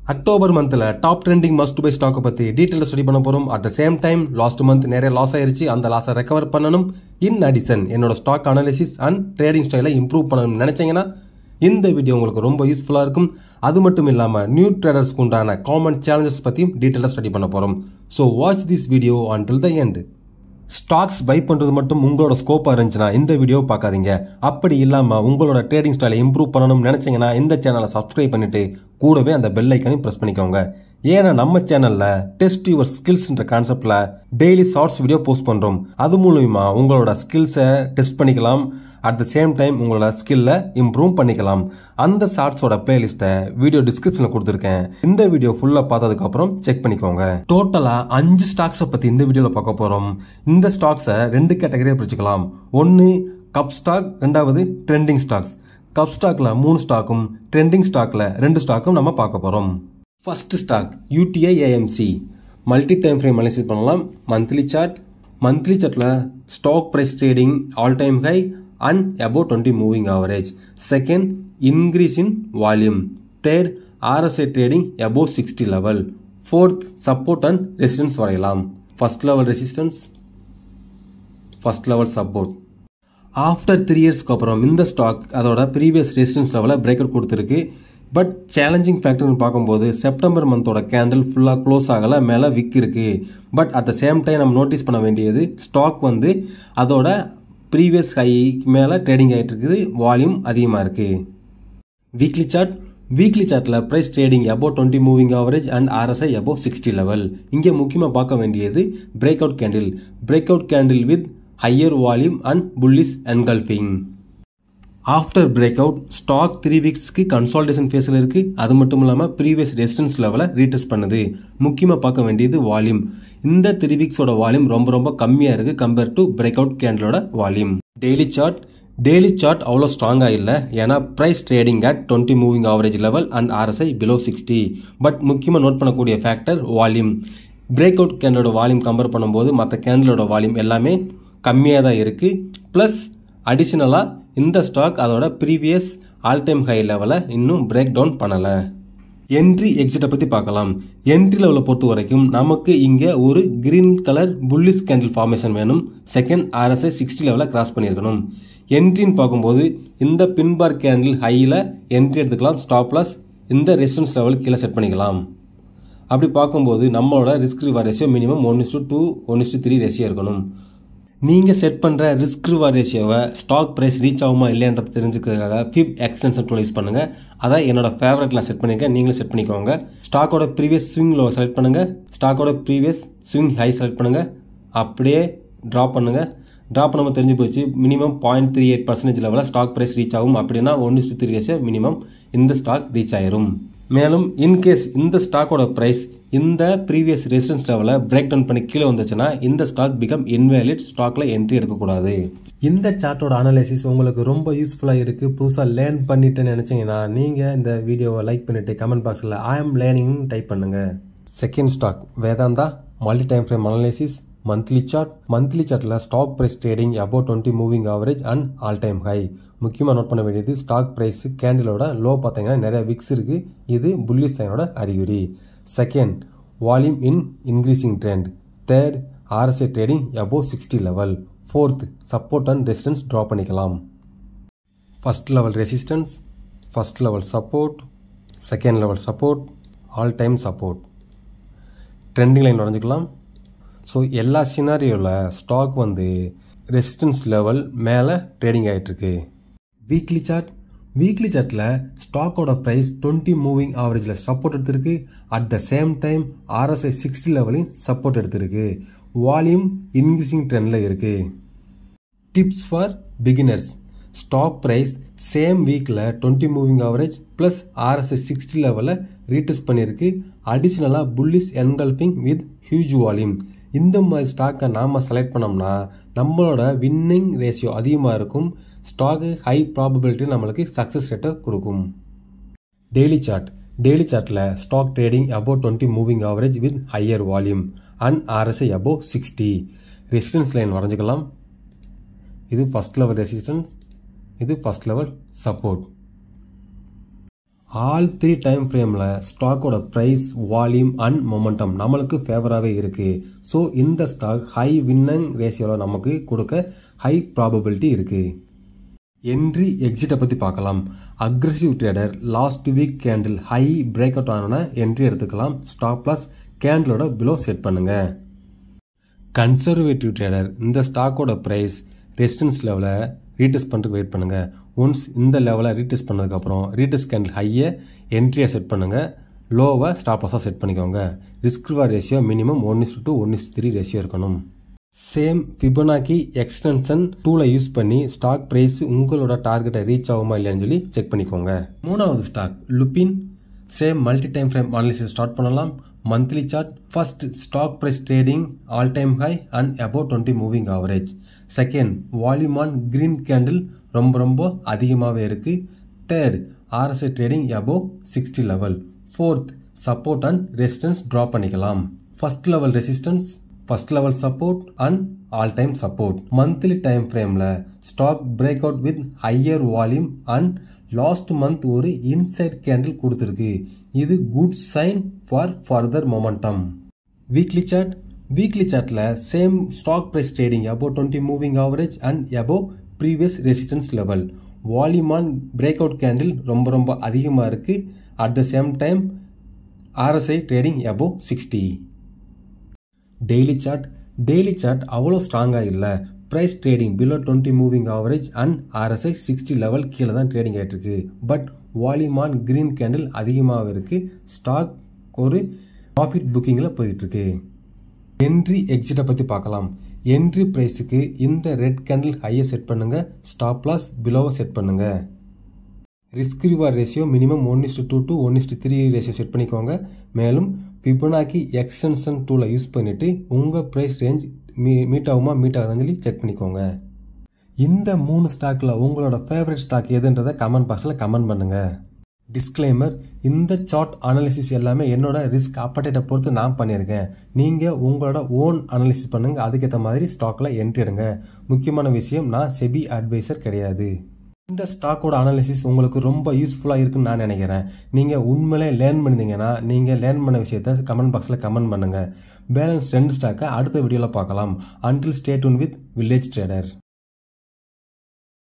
October மந்த்தில் top trending must by ஸ்டாக்கை பற்றி டீட்டெயில் ஸ்டடி பண்ண போகிறோம் at the same time last month நிறைய லாஸ் ஆயிருச்சு அந்த லாஸை ரெக்கவர் பண்ணணும் இன் அடிஷன் என்னோட ஸ்டாக் அனாலிசிஸ் அண்ட் ட்ரேடிங் ஸ்டைலை இம்ப்ரூவ் பண்ணணும்னு நினைச்சீங்கன்னா இந்த வீடியோ உங்களுக்கு ரொம்ப யூஸ்ஃபுல்லாக இருக்கும் அது மட்டும் இல்லாமல் நியூ ட்ரேடர்ஸ்க்கு உண்டான காமன் சேலஞ்சஸ் பற்றியும் டீட்டெயிலாக ஸ்டடி பண்ண போகிறோம் so watch this video until the end stocks buy பண்ணுறது மட்டும் உங்களோட ஸ்கோப்பாக இருந்துச்சுன்னா இந்த வீடியோ பார்க்காதீங்க அப்படி இல்லாமல் உங்களோட ட்ரேடிங் ஸ்டைலை இம்ப்ரூவ் பண்ணணும்னு நினச்சிங்கன்னா இந்த சேனலை சப்ஸ்கிரைப் பண்ணிட்டு கூடவே அந்த பெல் ஐக்கனையும் ப்ரெஸ் பண்ணிக்கோங்க ஏன்னா நம்ம சேனலில் டெஸ்ட் யுவர் ஸ்கில்ஸ்ன்ற கான்செப்டில் டெய்லி ஷார்ட்ஸ் வீடியோ போஸ்ட் பண்ணுறோம் அது மூலியமா உங்களோட ஸ்கில்ஸை டெஸ்ட் பண்ணிக்கலாம் அட் த சேம் டைம் உங்களோட ஸ்கில்லை இம்ப்ரூவ் பண்ணிக்கலாம் அந்த ஷார்ட்ஸோட பிளேலிஸ்ட்டை வீடியோ டிஸ்கிரிப்ஷனில் கொடுத்துருக்கேன் இந்த வீடியோ ஃபுல்லாக பார்த்ததுக்கப்புறம் செக் பண்ணிக்கோங்க டோட்டலாக அஞ்சு ஸ்டாக்ஸை பற்றி இந்த வீடியோவில் பார்க்க போகிறோம் இந்த ஸ்டாக்ஸை ரெண்டு கேட்டகரியாக பிரிச்சுக்கலாம் ஒன்று கப் ஸ்டாக் ரெண்டாவது ட்ரெண்டிங் ஸ்டாக்ஸ் கப் ஸ்டாக்ல மூணு ஸ்டாக்கும் ட்ரெண்டிங் ஸ்டாக்ல ரெண்டு ஸ்டாக்கும் நம்ம பார்க்க போகிறோம் first stock UTI AMC multi time frame analysis பண்ணலாம் மந்த்லி சார்ட் மந்த்லி சார்ட்டில் stock price trading all time high and about twenty moving average second increase in volume third RSI trading about sixty level fourth support and resistance வரையலாம் first level resistance first level support after three இயர்ஸ்க்கு அப்புறம் இந்த stock அதோட previous resistance லெவலில் break out கொடுத்துருக்கு but challenging ஃபேக்டர்னு பார்க்கும்போது September மந்தோட கேண்டில் ஃபுல்லாக க்ளோஸ் ஆகலை மேலே விக் இருக்கு but at the same time நம்ம நோட்டீஸ் பண்ண வேண்டியது ஸ்டாக் வந்து அதோட ப்ரீவியஸ் ஹைக்கு மேலே ட்ரேடிங் ஆகிட்டு இருக்குது வால்யூம் அதிகமாக இருக்குது வீக்லி சார்ட் வீக்லி சார்ட்டில் price trading above twenty moving average and RSI above sixty level இங்கே முக்கியமாக பார்க்க வேண்டியது break out candle break out candle with higher volume and bullish engulfing after break out stock three வீக்ஸ்க்கு consolidation ஃபேஸில் இருக்குது அது மட்டும் இல்லாமல் ப்ரீவியஸ் ரெசிஸ்டன்ஸ் லெவலை ரீடெஸ்ட் பண்ணுது முக்கியமாக பார்க்க வேண்டியது வால்யூம் இந்த த்ரீ வீக்ஸோட வால்யூம் ரொம்ப ரொம்ப கம்மியாக இருக்குது கம்பேர் டு பிரேக் அவுட் கேண்டலோட volume daily chart daily chart அவ்வளோ ஸ்ட்ராங்காக இல்லை ஏன்னா price trading at twenty moving average level and RSI below sixty but முக்கியமாக நோட் பண்ணக்கூடிய ஃபேக்டர் வால்யூம் பிரேக் அவுட் கேண்டலோட வால்யூம் கம்பேர் பண்ணும்போது மற்ற கேண்டலோட வால்யூம் எல்லாமே கம்மியாக தான் இருக்குது ப்ளஸ் அடிஷ்னலாக இந்த ஸ்டாக் அதோட ப்ரீவியஸ் ஆல் டைம் ஹை லெவலை இன்னும் பிரேக் டவுன் பண்ணலை என்ட்ரி எக்ஸிட்டை பற்றி பார்க்கலாம் என்ட்ரி லெவலை பொறுத்த வரைக்கும் நமக்கு இங்கே ஒரு green colour bullish candle formation வேணும் செகண்ட் ஆர்எஸ்ஐ சிக்ஸ்டி லெவலில் கிராஸ் பண்ணியிருக்கணும் என்ட்ரின்னு பார்க்கும்போது இந்த பின்பார் கேண்டில் ஹையில் என்ட்ரி எடுத்துக்கலாம் ஸ்டாப் லாஸ் இந்த ரெசிஸ்டன்ஸ் லெவல் கீழே செட் பண்ணிக்கலாம் அப்படி பார்க்கும்போது நம்மளோட risk reward ratio minimum one is to two one is to three ratio இருக்கணும் நீங்கள் செட் பண்ணுற ரிஸ்க் ரிவார் ரேஷியோவை ஸ்டாக் ப்ரைஸ் ரீச் ஆகுமா இல்லையன்றது தெரிஞ்சுக்கிறதுக்காக ஃபிப் எக்ஸ்டென்ஷன் டூல் யூஸ் பண்ணுங்கள் அதான் என்னோட ஃபேவரட்லாம் செட் பண்ணியிருக்கேன் நீங்களும் செட் பண்ணிக்கோங்க ஸ்டாக்கோட ப்ரீவியஸ் ஸ்விங் லோ செலக்ட் பண்ணுங்கள் ஸ்டாக்கோட ப்ரீவியஸ் ஸ்விங் ஹை செலக்ட் பண்ணுங்கள் அப்படியே ட்ராப் பண்ணுங்கள் ட்ராப் நம்ம தெரிஞ்சு போச்சு minimum point three eight percentage லெவலில் ஸ்டாக் ப்ரைஸ் ரீச் ஆகும் அப்படின்னா one is to three ratio minimum இந்த ஸ்டாக் ரீச் ஆயிரும் மேலும் இன்கேஸ் இந்த ஸ்டாக்கோட ப்ரைஸ் இந்த ப்ரீவியஸ் ரெசிஸ்டன்ஸ் லெவலில் பிரேக் டவுன் பண்ணி கீழே வந்துச்சுன்னா இந்த ஸ்டாக் பிகம் இன்வேலிட் ஸ்டாக்ல என்ட்ரி எடுக்கக்கூடாது இந்த சார்ட்டோட அனாலிசிஸ் உங்களுக்கு ரொம்ப யூஸ்ஃபுல்லாக இருக்குது புதுசாக லேர்ன் பண்ணிட்டுன்னு நினச்சிங்கன்னா நீங்கள் இந்த வீடியோவை லைக் பண்ணிவிட்டு கமெண்ட் பாக்ஸில் ஐ ஆம் லேர்னிங்னு டைப் பண்ணுங்கள் second stock Vedanta multi time frame analysis monthly chart monthly சார்ட்டில் stock price trading about twenty moving average and all time high முக்கியமாக நோட் பண்ண வேண்டியது ஸ்டாக் ப்ரைஸ் கேண்டிலோட லோ பார்த்தீங்கன்னா நிறைய விக்ஸ் இருக்குது இது புல்லிஸ் சைனோட அறிகுறி second volume in increasing trend third RSI trading above sixty level fourth support and resistance draw பண்ணிக்கலாம் first level resistance first level support second level support all time support trending line வரைஞ்சிக்கலாம் so எல்லா சினாரியோவில் stock வந்து resistance level மேலே trading ஆகிட்டுருக்கு weekly chart weekly சார்ட்டில் ஸ்டாக்கோட price twenty moving ஆவரேஜில் சப்போர்ட் எடுத்திருக்கு at the same time RSI sixty லெவலையும் சப்போர்ட் எடுத்திருக்கு வால்யூம் இன்க்ரீசிங் ட்ரெண்டில் இருக்குது tips for beginners stock price same வீக்கில் twenty moving average plus RSI sixty லெவலில் ரீடெஸ்ட் பண்ணியிருக்கு அடிஷ்னலாக bullish engulfing with huge volume இந்த மாதிரி ஸ்டாக்கை நாம் செலக்ட் பண்ணோம்னா நம்மளோட வின்னிங் ரேஷியோ அதிகமாக இருக்கும் ஸ்டாக்கு ஹை ப்ராபபிலிட்டி நம்மளுக்கு சக்ஸஸ் ரேட்டை கொடுக்கும் டெய்லி சார்ட் டெய்லி சார்ட்டில் stock trading above twenty moving average with higher volume and RSI above sixty resistance line வரைஞ்சிக்கலாம் இது ஃபர்ஸ்ட் லெவல் ரெசிஸ்டன்ஸ் இது first level support all three time ஃப்ரேமில் ஸ்டாக்கோட ப்ரைஸ் வால்யூம் அண்ட் மொமெண்டம் நம்மளுக்கு ஃபேவராகவே இருக்குது so இந்த stock high winning ரேஷியோவில் நமக்கு கொடுக்க ஹை ப்ராபபிலிட்டி இருக்குது என்ட்ரி எக்ஸிட்டை பற்றி பார்க்கலாம் aggressive trader last week candle high break out ஆன என்ட்ரி எடுத்துக்கலாம் ஸ்டாப் ப்ளஸ் கேண்டிலோட பிலோ செட் பண்ணுங்க கன்சர்வேட்டிவ் ட்ரேடர் இந்த ஸ்டாக்கோட ப்ரைஸ் ரெசிஸ்டன்ஸ் லெவலை ரீடெஸ்ட் பண்ணுறதுக்கு வெயிட் பண்ணுங்க ஒன்ஸ் இந்த லெவலை ரீடெஸ்ட் பண்ணதுக்கப்புறம் ரீடெஸ்ட் கேண்டில் ஹையை என்ட்ரியை செட் பண்ணுங்க லோவை ஸ்டாப் லாஸாக செட் பண்ணிக்கோங்க risk reward ratio minimum one is two one is three ratio இருக்கணும் சேம் ஃபிபோனாக்கி எக்ஸ்டென்ஷன் டூலை யூஸ் பண்ணி ஸ்டாக் ப்ரைஸ் உங்களோட டார்கெட்டை ரீச் ஆகுமா இல்லையான்னு சொல்லி செக் பண்ணிக்கோங்க மூணாவது stock Lupin same multi time frame analysis start பண்ணலாம் monthly chart first stock price trading all time high and about twenty moving average second volume on green candle ரொம்ப ரொம்ப அதிகமாகவே இருக்கு third RSI trading above sixty level fourth support and resistance drop பண்ணிக்கலாம் first level resistance first level support and all time support monthly time ஃப்ரேமில் stock break out with higher volume and last month ஒரு inside candle கொடுத்துருக்கு இது good sign for further momentum weekly chart weekly சார்ட்டில் same stock price trading above twenty moving average and above previous resistance level volume on break out candle ரொம்ப ரொம்ப அதிகமாக இருக்குது at the same time RSI trading above sixty daily chart daily chart அவ்வளோ ஸ்ட்ராங்காக இல்லை price trading below twenty moving average and RSI sixty level கீழே தான் trading ஆகிட்டு இருக்கு but volume on green candle அதிகமாக இருக்கு ஸ்டாக் ஒரு ப்ராஃபிட் புக்கிங்கில் போயிட்டு இருக்கு என்ட்ரி எக்ஸிட்டை பற்றி பார்க்கலாம் என்ட்ரி ப்ரைஸுக்கு இந்த ரெட் கேண்டில் ஹையை செட் பண்ணுங்க ஸ்டாப் லாஸ் பிலோவை செட் பண்ணுங்க risk reward ratio minimum one is to two to one is to three ratio set பண்ணிக்கோங்க மேலும் ஃபிபனாக்கி எக்ஸ்டென்ஷன் டூலை யூஸ் பண்ணிவிட்டு உங்கள் ப்ரைஸ் ரேஞ்ச் மீ மீட் ஆகுமா மீட் ஆகுதுன்னு சொல்லி செக் பண்ணிக்கோங்க இந்த மூணு ஸ்டாக்கில் உங்களோட ஃபேவரட் ஸ்டாக் எதுன்றதை கமெண்ட் பாக்ஸில் கமெண்ட் பண்ணுங்கள் டிஸ்க்ளைமர் இந்த சார்ட் அனாலிசிஸ் எல்லாமே என்னோட ரிஸ்க் அப்படேட்டை பொறுத்து நான் பண்ணியிருக்கேன் நீங்கள் உங்களோட ஓன் அனாலிசிஸ் பண்ணுங்கள் அதுக்கேற்ற மாதிரி ஸ்டாக்கில் என்ட்ரி எடுங்க முக்கியமான விஷயம் நான் செபி அட்வைசர் கிடையாது இந்த ஸ்டாக்கோட அனாலிசிஸ் உங்களுக்கு ரொம்ப யூஸ்ஃபுல்லாக இருக்குன்னு நான் நினைக்கிறேன் நீங்கள் உண்மையிலே லேர்ன் பண்ணிருந்தீங்கன்னா நீங்கள் லேர்ன் பண்ண விஷயத்த கமெண்ட் பாக்ஸில் கமெண்ட் பண்ணுங்கள் பேலன்ஸ் ரெண்டு ஸ்டாக்கை அடுத்த வீடியோவில் பார்க்கலாம் அன்டில் ஸ்டேட் ஒன் வித் வில்லேஜ் ட்ரேடர்